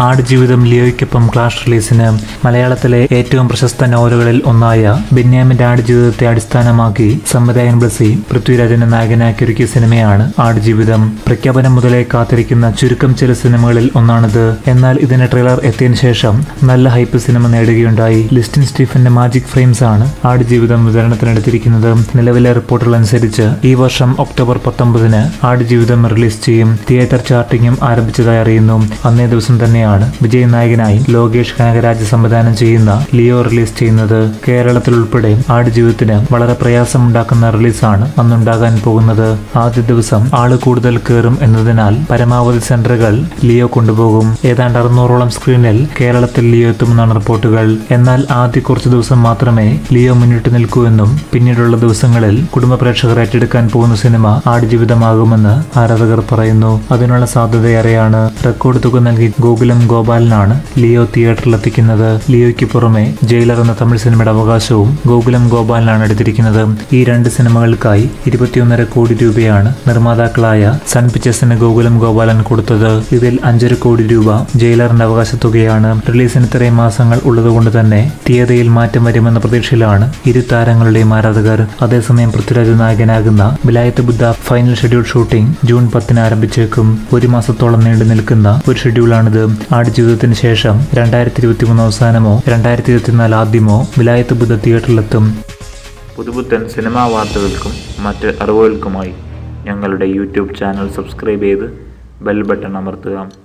Aadujeevitham ലിയോയ്ക്കൊപ്പം clash റിലീസിന് മലയാളത്തിലെ ഏറ്റവും പ്രശസ്ത നോവലുകളിൽ ഒന്നായ ബെന്യാമിന്റെ ആടുജീവിതത്തെ അടിസ്ഥാനമാക്കി സംവിധായകൻ ബ്ലസി പൃഥ്വിരാജനെ നായകനാക്കി ഒരുക്കിയ സിനിമയാണ് ആടുജീവിതം പ്രഖ്യാപനം മുതലേ കാത്തിരിക്കുന്ന ചുരുക്കം ചില സിനിമകളിൽ ഒന്നാണിത് എന്നാൽ ഇതിന്റെ ട്രെയിലർ എത്തിയതിനു ശേഷം നല്ല ഹൈപ്പ് സിനിമ നേടുകയുണ്ടായി ലിസ്റ്റിൻ സ്റ്റീഫന്റെ മാജിക് ഫ്രെയിംസ് ആണ് ആടുജീവിതം വിതരണത്തിനെടുത്തിരിക്കുന്നത് നിലവിലെ റിപ്പോർട്ടുകൾ അനുസരിച്ച് ഈ വർഷം ഒക്ടോബർ പത്തൊമ്പതിന് ആടുജീവിതം റിലീസ് ചെയ്യും തിയേറ്റർ ചാർട്ടിങ്ങും ആരംഭിച്ചതായി അറിയുന്നു അന്നേ ദിവസം തന്നെയാണ് വിജയ് നായകനായി ലോകേഷ് കനകരാജ് സംവിധാനം ചെയ്യുന്ന ലിയോ റിലീസ് ചെയ്യുന്നത് കേരളത്തിൽ ഉൾപ്പെടെ ആടുജീവിതത്തിന് വളരെ പ്രയാസമുണ്ടാക്കുന്ന റിലീസാണ് അന്നുണ്ടാകാൻ പോകുന്നത് ആദ്യ ദിവസം ആള് കൂടുതൽ കയറും എന്നതിനാൽ പരമാവധി സെന്ററുകൾ ലിയോ കൊണ്ടുപോകും ഏതാണ്ട് അറുന്നൂറോളം സ്ക്രീനിൽ കേരളത്തിൽ ലിയോ എത്തുമെന്നാണ് റിപ്പോർട്ടുകൾ എന്നാൽ ആദ്യ കുറച്ച് ദിവസം മാത്രമേ ലിയോ മുന്നിട്ട് നിൽക്കൂ എന്നും പിന്നീടുള്ള ദിവസങ്ങളിൽ കുടുംബ പ്രേക്ഷകർ ഏറ്റെടുക്കാൻ പോകുന്ന സിനിമ ആടുജീവിതമാകുമെന്ന് ആരാധകർ പറയുന്നു അതിനുള്ള സാധ്യതയേറെയാണ് റെക്കോർഡ് തുക നൽകി ഗോകുലം ഗോപാലനാണ് ലിയോ തിയേറ്ററിൽ എത്തിക്കുന്നത് ലിയോയ്ക്ക് പുറമെ ജയിലർ എന്ന തമിഴ് സിനിമയുടെ അവകാശവും ഗോകുലം ഗോപാലനാണ് എടുത്തിരിക്കുന്നത് ഈ രണ്ട് സിനിമകൾക്കായി ഇരുപത്തിയൊന്നര കോടി രൂപയാണ് നിർമ്മാതാക്കളായ സൺ പിക്ചേഴ്സിന് ഗോകുലം ഗോപാലൻ കൊടുത്തത് ഇതിൽ അഞ്ചര കോടി രൂപ ജയിലറിന്റെ അവകാശ തുകയാണ് റിലീസിന് ഇത്രയും മാസങ്ങൾ ഉള്ളതുകൊണ്ട് തന്നെ തീയതിയിൽ മാറ്റം വരുമെന്ന പ്രതീക്ഷയിലാണ് ഇരു താരങ്ങളുടെയും ആരാധകർ അതേസമയം പൃഥ്വിരാജ് നായകനാകുന്ന Vilayath Buddha final schedule shooting June പത്തിന് ആരംഭിച്ചേക്കും ഒരു മാസത്തോളം നീണ്ടു നിൽക്കുന്ന ഒരു ഷെഡ്യൂളാണിത് ആടുജീവിതത്തിന് ശേഷം രണ്ടായിരത്തി ഇരുപത്തി മൂന്ന് അവസാനമോ രണ്ടായിരത്തി ഇരുപത്തിനാല് ആദ്യമോ വിലായത്ത് ബുദ്ധ തിയേറ്ററിലെത്തും പുതുപുത്തൻ സിനിമാ വാർത്തകൾക്കും മറ്റ് അറിവുകൾക്കുമായി ഞങ്ങളുടെ യൂട്യൂബ് ചാനൽ സബ്സ്ക്രൈബ് ചെയ്ത് ബെൽ ബട്ടൺ അമർത്തുക